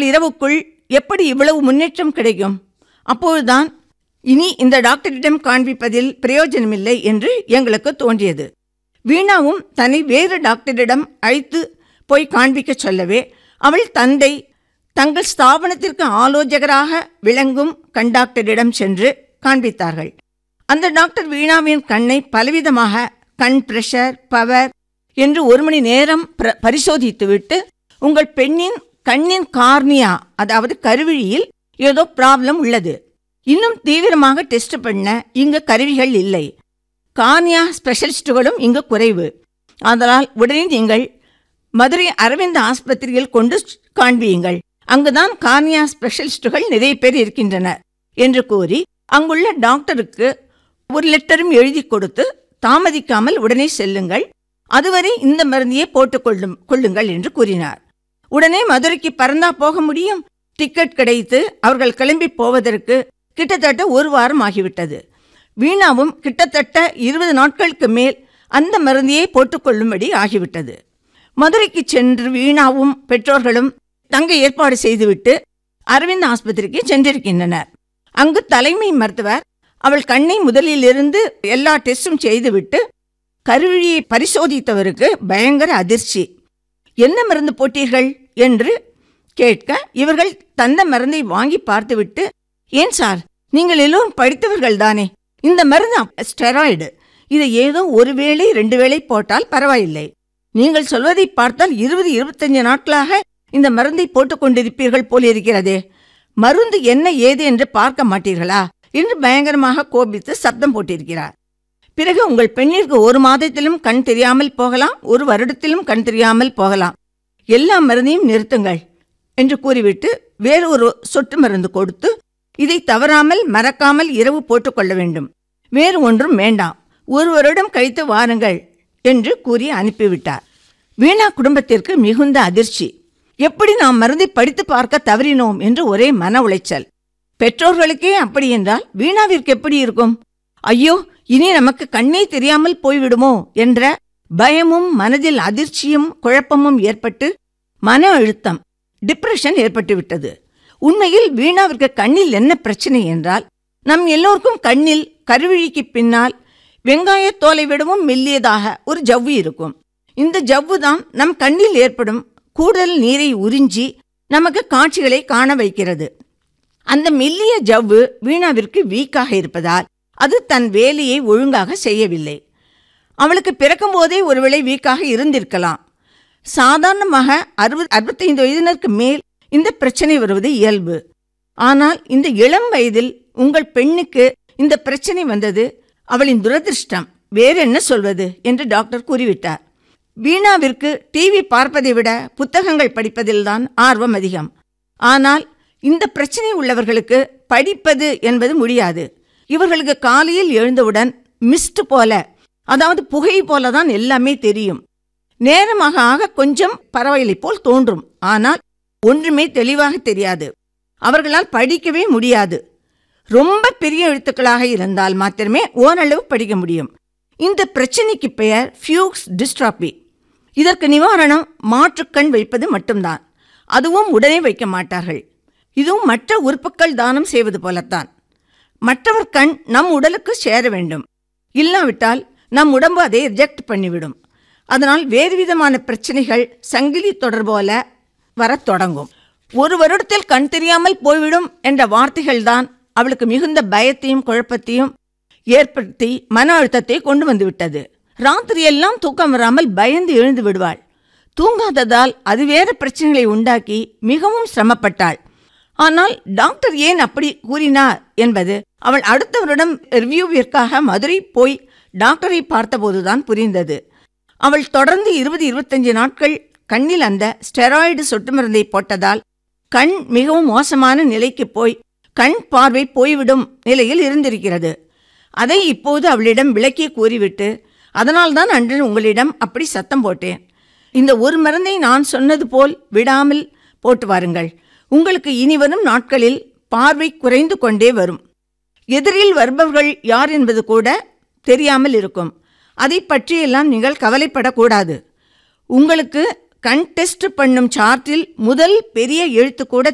இரவுக்குள் எப்படி இவ்வளவு முன்னேற்றம் கிடைக்கும் அப்பொழுதுதான் இனி இந்த டாக்டரிடம் காண்பிப்பதில் பிரயோஜனமில்லை என்று எங்களுக்கு தோன்றியது வீணாவும் தன்னை வேறு டாக்டரிடம் அழைத்து போய் காண்பிக்கச் சொல்லவே அவள் தந்தை தங்கள் ஸ்தாபனத்திற்கு ஆலோசகராக விளங்கும் கண்டாக்டரிடம் சென்று காண்பித்தார்கள் அந்த டாக்டர் வீணாவின் கண்ணை பலவிதமாக கண் பிரஷர் பவர் என்று ஒரு மணி நேரம் பிர- பரிசோதித்துவிட்டு உங்கள் பெண்ணின் கண்ணின் கார்னியா அதாவது கருவிழியில் ஏதோ ப்ராப்ளம் உள்ளது இன்னும் தீவிரமாக டெஸ்ட் பண்ண இங்கு கருவிகள் இல்லை கார்னியா ஸ்பெஷலிஸ்டுகளும் இங்கு குறைவு அதனால் உடனே நீங்கள் மதுரை அரவிந்த் ஆஸ்பத்திரியில் கொண்டு காண்பியுங்கள் அங்குதான் கார்னியா ஸ்பெஷலிஸ்டுகள் நிறைய பேர் இருக்கின்றனர் என்று கூறி அங்குள்ள டாக்டருக்கு ஒரு லெட்டரும் எழுதி கொடுத்து தாமதிக்காமல் உடனே செல்லுங்கள் அதுவரை இந்த மருந்தையே போட்டுக்கொள்ளும் கொள்ளுங்கள் என்று கூறினார் உடனே மதுரைக்கு பறந்தா போக முடியும் டிக்கெட் கிடைத்து அவர்கள் கிளம்பி போவதற்கு கிட்டத்தட்ட ஒரு வாரம் ஆகிவிட்டது வீணாவும் கிட்டத்தட்ட இருபது நாட்களுக்கு மேல் அந்த மருந்தையே போட்டுக்கொள்ளும்படி ஆகிவிட்டது மதுரைக்கு சென்று வீணாவும் பெற்றோர்களும் தங்க ஏற்பாடு செய்துவிட்டு அரவிந்த் ஆஸ்பத்திரிக்கு சென்றிருக்கின்றனர் அங்கு தலைமை மருத்துவர் அவள் கண்ணை முதலிலிருந்து எல்லா டெஸ்டும் செய்துவிட்டு கருவிழியை பரிசோதித்தவருக்கு பயங்கர அதிர்ச்சி என்ன மருந்து போட்டீர்கள் என்று கேட்க இவர்கள் தந்த மருந்தை வாங்கி பார்த்துவிட்டு ஏன் சார் நீங்கள் எல்லோரும் படித்தவர்கள் தானே இந்த மருந்து ஸ்டெராய்டு இதை ஏதோ ஒரு வேளை ரெண்டு வேளை போட்டால் பரவாயில்லை நீங்கள் சொல்வதை பார்த்தால் இருபது இருபத்தஞ்சு நாட்களாக இந்த மருந்தை போட்டுக் கொண்டிருப்பீர்கள் போல் இருக்கிறதே மருந்து என்ன ஏது என்று பார்க்க மாட்டீர்களா என்று பயங்கரமாக கோபித்து சப்தம் போட்டிருக்கிறார் பிறகு உங்கள் பெண்ணிற்கு ஒரு மாதத்திலும் கண் தெரியாமல் போகலாம் ஒரு வருடத்திலும் கண் தெரியாமல் போகலாம் எல்லா மருந்தையும் நிறுத்துங்கள் என்று கூறிவிட்டு வேறொரு சொட்டு மருந்து கொடுத்து இதை தவறாமல் மறக்காமல் இரவு போட்டுக்கொள்ள வேண்டும் வேறு ஒன்றும் வேண்டாம் ஒரு வருடம் கழித்து வாருங்கள் என்று கூறி அனுப்பிவிட்டார் வீணா குடும்பத்திற்கு மிகுந்த அதிர்ச்சி எப்படி நாம் மருந்தை படித்து பார்க்க தவறினோம் என்று ஒரே மன உளைச்சல் பெற்றோர்களுக்கே அப்படி என்றால் வீணாவிற்கு எப்படி இருக்கும் ஐயோ இனி நமக்கு கண்ணே தெரியாமல் போய்விடுமோ என்ற பயமும் மனதில் அதிர்ச்சியும் குழப்பமும் ஏற்பட்டு மன அழுத்தம் டிப்ரெஷன் ஏற்பட்டுவிட்டது உண்மையில் வீணாவிற்கு கண்ணில் என்ன பிரச்சனை என்றால் நம் எல்லோருக்கும் கண்ணில் கருவிழிக்கு பின்னால் வெங்காயத் தோலை விடவும் மெல்லியதாக ஒரு ஜவ்வு இருக்கும் இந்த ஜவ்வு தான் நம் கண்ணில் ஏற்படும் கூடுதல் நீரை உறிஞ்சி நமக்கு காட்சிகளை காண வைக்கிறது அந்த மெல்லிய ஜவ்வு வீணாவிற்கு வீக்காக இருப்பதால் அது தன் வேலையை ஒழுங்காக செய்யவில்லை அவளுக்கு பிறக்கும்போதே ஒருவேளை வீக்காக இருந்திருக்கலாம் சாதாரணமாக அறுபது அறுபத்தைந்து வயதினருக்கு மேல் இந்த பிரச்சனை வருவது இயல்பு ஆனால் இந்த இளம் வயதில் உங்கள் பெண்ணுக்கு இந்த பிரச்சனை வந்தது அவளின் துரதிர்ஷ்டம் வேறு என்ன சொல்வது என்று டாக்டர் கூறிவிட்டார் வீணாவிற்கு டிவி பார்ப்பதை விட புத்தகங்கள் படிப்பதில்தான் ஆர்வம் அதிகம் ஆனால் இந்த பிரச்சனை உள்ளவர்களுக்கு படிப்பது என்பது முடியாது இவர்களுக்கு காலையில் எழுந்தவுடன் மிஸ்ட் போல அதாவது புகை போல தான் எல்லாமே தெரியும் நேரமாக ஆக கொஞ்சம் பரவாயில்லை போல் தோன்றும் ஆனால் ஒன்றுமே தெளிவாக தெரியாது அவர்களால் படிக்கவே முடியாது ரொம்ப பெரிய எழுத்துக்களாக இருந்தால் மாத்திரமே ஓரளவு படிக்க முடியும் இந்த பிரச்சனைக்கு பெயர் ஃபியூக்ஸ் டிஸ்ட்ராபி இதற்கு நிவாரணம் மாற்றுக்கண் வைப்பது மட்டும்தான் அதுவும் உடனே வைக்க மாட்டார்கள் இதுவும் மற்ற உறுப்புக்கள் தானம் செய்வது போலத்தான் மற்றவர் கண் நம் உடலுக்கு சேர வேண்டும் இல்லாவிட்டால் நம் உடம்பு அதை ரிஜெக்ட் பண்ணிவிடும் அதனால் வேறு விதமான பிரச்சனைகள் சங்கிலி தொடர் போல வரத் தொடங்கும் ஒரு வருடத்தில் கண் தெரியாமல் போய்விடும் என்ற வார்த்தைகள்தான் அவளுக்கு மிகுந்த பயத்தையும் குழப்பத்தையும் ஏற்படுத்தி மன அழுத்தத்தை கொண்டு வந்து விட்டது ராத்திரியெல்லாம் தூக்கம் வராமல் பயந்து எழுந்து விடுவாள் தூங்காததால் அது வேறு பிரச்சனைகளை உண்டாக்கி மிகவும் சிரமப்பட்டாள் ஆனால் டாக்டர் ஏன் அப்படி கூறினார் என்பது அவள் அடுத்த வருடம் ரிவ்யூவிற்காக மதுரை போய் டாக்டரை பார்த்தபோதுதான் புரிந்தது அவள் தொடர்ந்து இருபது இருபத்தஞ்சு நாட்கள் கண்ணில் அந்த ஸ்டெராய்டு சொட்டு மருந்தை போட்டதால் கண் மிகவும் மோசமான நிலைக்கு போய் கண் பார்வை போய்விடும் நிலையில் இருந்திருக்கிறது அதை இப்போது அவளிடம் விளக்கி கூறிவிட்டு அதனால்தான் அன்று உங்களிடம் அப்படி சத்தம் போட்டேன் இந்த ஒரு மருந்தை நான் சொன்னது போல் விடாமல் போட்டு வாருங்கள் உங்களுக்கு இனிவரும் நாட்களில் பார்வை குறைந்து கொண்டே வரும் எதிரில் வருபவர்கள் யார் என்பது கூட தெரியாமல் இருக்கும் அதை பற்றியெல்லாம் நீங்கள் கவலைப்படக்கூடாது உங்களுக்கு கண் டெஸ்ட் பண்ணும் சார்ட்டில் முதல் பெரிய எழுத்து கூட